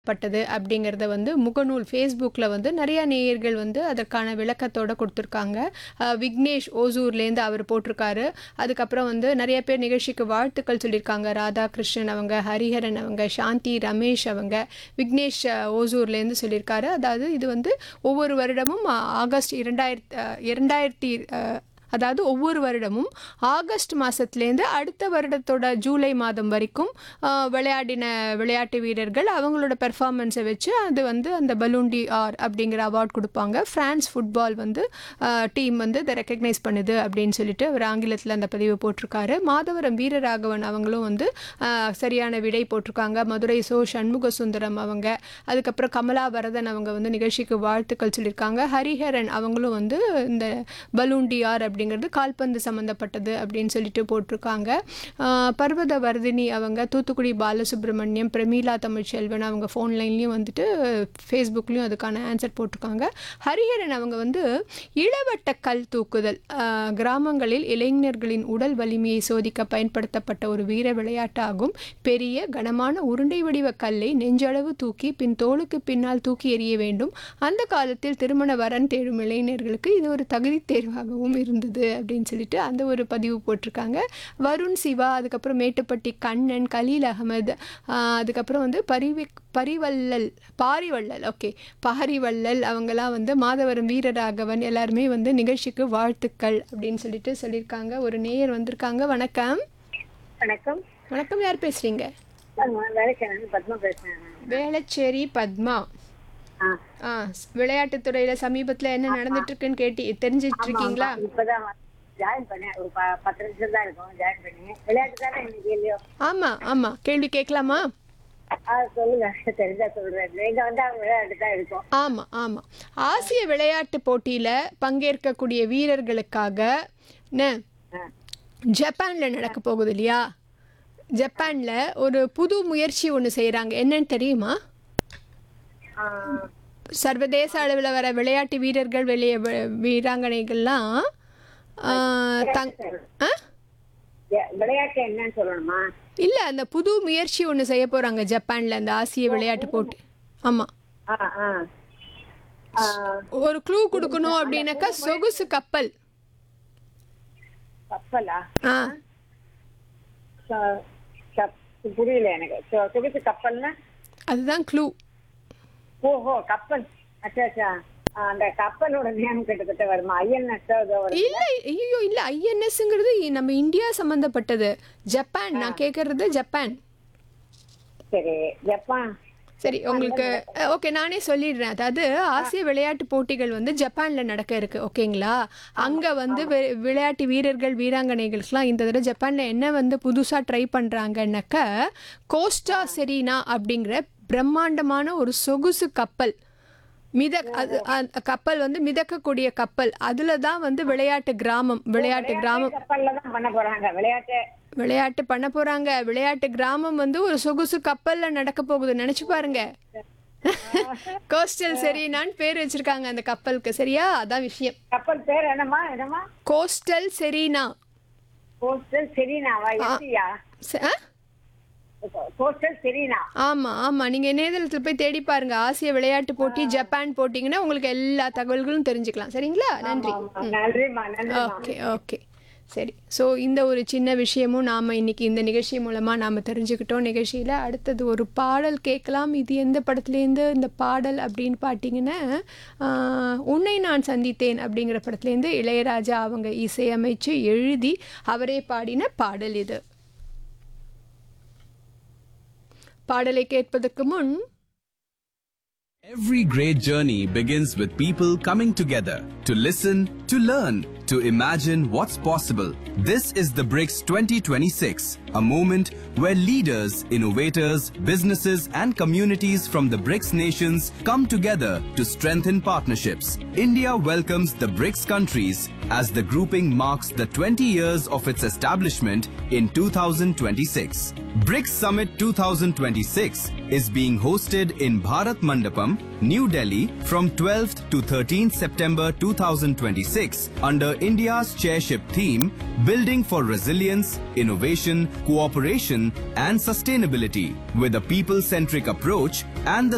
பட்டது அப்படிங்கிறத வந்து முகநூல் ஃபேஸ்புக்கில் வந்து நிறையா நேயர்கள் வந்து அதற்கான விளக்கத்தோட கொடுத்துருக்காங்க அஹ் விக்னேஷ் ஓசூர்லேருந்து அவர் போட்டிருக்காரு அதுக்கப்புறம் வந்து நிறைய பேர் நிகழ்ச்சிக்கு வாழ்த்துக்கள் சொல்லியிருக்காங்க ராதாகிருஷ்ணன் அவங்க ஹரிஹரன் அவங்க சாந்தி ரமேஷ் அவங்க விக்னேஷ் அஹ், ஓசூர்லேருந்து சொல்லியிருக்காரு அதாவது இது வந்து ஒவ்வொரு வருடமும் அஹ், ஆகஸ்ட் இரண்டாயிரத்தி அஹ், இரண்டாயிரத்தி அஹ், அதாவது ஒவ்வொரு வருடமும் ஆகஸ்ட் மாதத்துலேருந்து அடுத்த வருடத்தோட ஜூலை மாதம் வரைக்கும் ஆஹ், விளையாடின விளையாட்டு வீரர்கள் அவங்களோட பெர்ஃபார்மன்ஸை வச்சு அது வந்து அந்த பலூண்டி ஆர் அப்படிங்கிற அவார்ட் கொடுப்பாங்க ஃப்ரான்ஸ் ஃபுட்பால் வந்து டீம் வந்து இதை ரெக்கக்னைஸ் பண்ணுது அப்படின்னு சொல்லிட்டு அவர் ஆங்கிலத்தில் அந்த பதிவு போட்டிருக்காரு மாதவரம் வீரராகவன் அவங்களும் வந்து ஆஹ், சரியான விடை போட்டிருக்காங்க மதுரை சோ சண்முக சுந்தரம் அவங்க அதுக்கப்புறம் கமலா வரதன் அவங்க வந்து நிகழ்ச்சிக்கு வாழ்த்துக்கள் சொல்லியிருக்காங்க ஹரிஹரன் அவங்களும் வந்து இந்த பலூன் டிஆர் அப்படிங்கிறது கால்பந்து சம்மந்தப்பட்டது அப்படின்னு சொல்லிட்டு போட்டிருக்காங்க ஆஹ் பர்வத வர்தினி அவங்க தூத்துக்குடி பாலசுப்ரமணியம் பிரமீளா தமிழ்ச்செல்வன் அவங்க ஃபோன் லைன்லேயும் வந்துட்டு ஃபேஸ்புக்லேயும் அதுக்கான ஆன்சர் போட்டிருக்காங்க ஹரிஹரன் அவங்க வந்து இளவட்ட கல் தூக்குதல் ஆஹ் கிராமங்களில் இளைஞர்களின் உடல் வலிமையை சோதிக்க பயன்படுத்தப்பட்ட ஒரு வீர விளையாட்டாகும் பெரிய கனமான உருண்டை வடிவ கல்லை நெஞ்சளவு தூக்கி பின் தோளுக்கு பின்னால் தூக்கி எறிய வேண்டும் அந்த காலத்தில் திருமண வரன் தேடும் இளைஞர்களுக்கு இது ஒரு தகுதி தேர்வாகவும் இருந்தது அப்படின்னு சொல்லிட்டு அந்த ஒரு பதிவு போட்டிருக்காங்க வருண் சிவா அதுக்கப்புறம் மேட்டுப்பட்டி கண்ணன் கலீல் அகமது ஆஹ் அதுக்கப்புறம் வந்து பரிவி பரிவள்ளல் பாரிவள்ளல் ஓகே பாரிவள்ளல் அவங்கெல்லாம் வந்து மாதவரம் வீரராகவன் எல்லாருமே வந்து நிகழ்ச்சிக்கு வாழ்த்துக்கள் அப்படின்னு சொல்லிட்டு சொல்லியிருக்காங்க ஒரு நேயர் வந்திருக்காங்க வணக்கம் வணக்கம் வணக்கம் யார் பேசுறீங்க நான் வேலைக்கு பத்மா பேசுறேன் வேளச்சேரி பத்மா ஆ ஆ விளையாட்டுத்துறையில சமீபத்துல என்ன நடந்துட்டு இருக்குன்னு கேட்டி தெரிஞ்சிட்டு இருக்கீங்களா இப்பதான் ஜாயின் பண்ணேன் ஒரு ப- பத்து நிமிஷம் தான் இருக்கும் ஜாயின் பண்ணி விளையாட்டு தானே இன்னைக்கு இல்லையோ ஆமா ஆமா கேள்வி கேட்கலாமா ஆ சொல்லுங்க தெரிஞ்சா சொல்றேன் நீங்க வந்து அவங்க விளையாட்டு தான் இருக்கும் ஆமா ஆமா ஆசிய விளையாட்டு போட்டியில பங்கேற்கக்கூடிய வீரர்களுக்காக என்ன ஆ. ஜப்பான்ல நடக்க போகுது இல்லையா ஜப்பான்ல ஒரு புது முயற்சி ஒன்று செய்றாங்க என்னன்னு தெரியுமா ஆ, சர்வதேச அளவில் வர விளையாட்டு வீரர்கள் வெளியே வீராங்கனைகள்லாம் ஆ, தங் ஆ எ- விளையாட்டு என்னன்னு சொல்லணுமா இல்ல அந்த புது முயற்சி ஒன்று செய்ய போறாங்க ஜப்பான்ல அந்த ஆசிய விளையாட்டு போட்டி ஆமா ஆ ஆ ஆ, ஒரு க்ளூ கொடுக்கணும் அப்படின்னாக்கா சொகுசு கப்பல் கப்பலா ஆ ச- கப்- புரியல எனக்கு சொ- சொகுசு கப்பல்னா அதுதான் க்ளூ ஓஹோ கப்பல் அச்சா அச்சா ஆ, அந்த கப்பலோட நேம் கிட்டத்தட்ட வருமா ஐஎன்எஸ் வரும் இல்ல ஐயோ இல்ல ஐஎன்எஸ்ங்கிறது நம்ம இந்தியா சம்பந்தப்பட்டது ஜப்பான் நான் கேட்கறது ஜப்பான் சரி ஜப்பான் சரி உங்களுக்கு ஓகே நானே சொல்லிடுறேன் அதாவது ஆசிய விளையாட்டு போட்டிகள் வந்து ஜப்பான்ல நடக்க இருக்கு ஓகேங்களா அங்க வந்து வி- விளையாட்டு வீரர்கள் வீராங்கனைகளுக்குலாம் இந்த தடவை ஜப்பான்ல என்ன வந்து புதுசா ட்ரை பண்றாங்கன்னாக்க கோஸ்டா செரீனா அப்படிங்கிற பிரம்மாண்டமான ஒரு சொகுசு கப்பல் மித அது அந்த கப்பல் வந்து மிதக்கக்கூடிய கப்பல் அதுல தான் வந்து விளையாட்டு கிராமம் விளையாட்டு கிராமம் கப்பல்ல தான் பண்ண போறாங்க விளையாட்டு விளையாட்டு பண்ண போறாங்க விளையாட்டு கிராமம் வந்து ஒரு சொகுசு கப்பல்ல நடக்க போகுது நினைச்சு பாருங்க கோஸ்டல் செரீனான்னு பேர் வச்சிருக்காங்க அந்த கப்பலுக்கு சரியா அதான் விஷயம் கப்பல் பேர் என்னமா என்னமா கோஸ்டல் செரீனா கோஸ்டல் செரீனாவா எப்படியா ச- ஆ? கோஸ்டல் செரீனா ஆமா ஆமா நீங்க இணையதளத்துல போய் தேடி பாருங்க ஆசிய விளையாட்டு போட்டி ஜப்பான் போட்டிங்கன்னா உங்களுக்கு எல்லா தகவல்களும் தெரிஞ்சுக்கலாம் சரிங்களா நன்றி ஆமா, நன்றிம்மா நன்றிம்மா ஓகே ஓகே சரி ஸோ இந்த ஒரு சின்ன விஷயமும் நாம் இன்னைக்கு இந்த நிகழ்ச்சி மூலமாக நாம் தெரிஞ்சுக்கிட்டோம் நிகழ்ச்சியில் அடுத்தது ஒரு பாடல் கேட்கலாம் இது எந்த படத்துலேருந்து இந்த பாடல் அப்படின்னு பார்த்தீங்கன்னா ஆஹ், உன்னை நான் சந்தித்தேன் அப்படிங்கிற படத்துலேருந்து இளையராஜா அவங்க இசையமைச்சு எழுதி அவரே பாடின பாடல் இது பாடலை கேட்பதற்கு முன் Every great journey begins with people coming together to listen, to learn, to imagine what's possible. This is the BRICS 2026, a moment where leaders, innovators, businesses, and communities from the BRICS nations come together to strengthen partnerships. India welcomes the BRICS countries as the grouping marks the 20 years of its establishment in 2026. BRICS Summit 2026 is being hosted in Bharat Mandapam, New Delhi from 12th to 13th September 2026 under India's chairship theme Building for Resilience, Innovation, Cooperation and Sustainability with a people-centric approach and the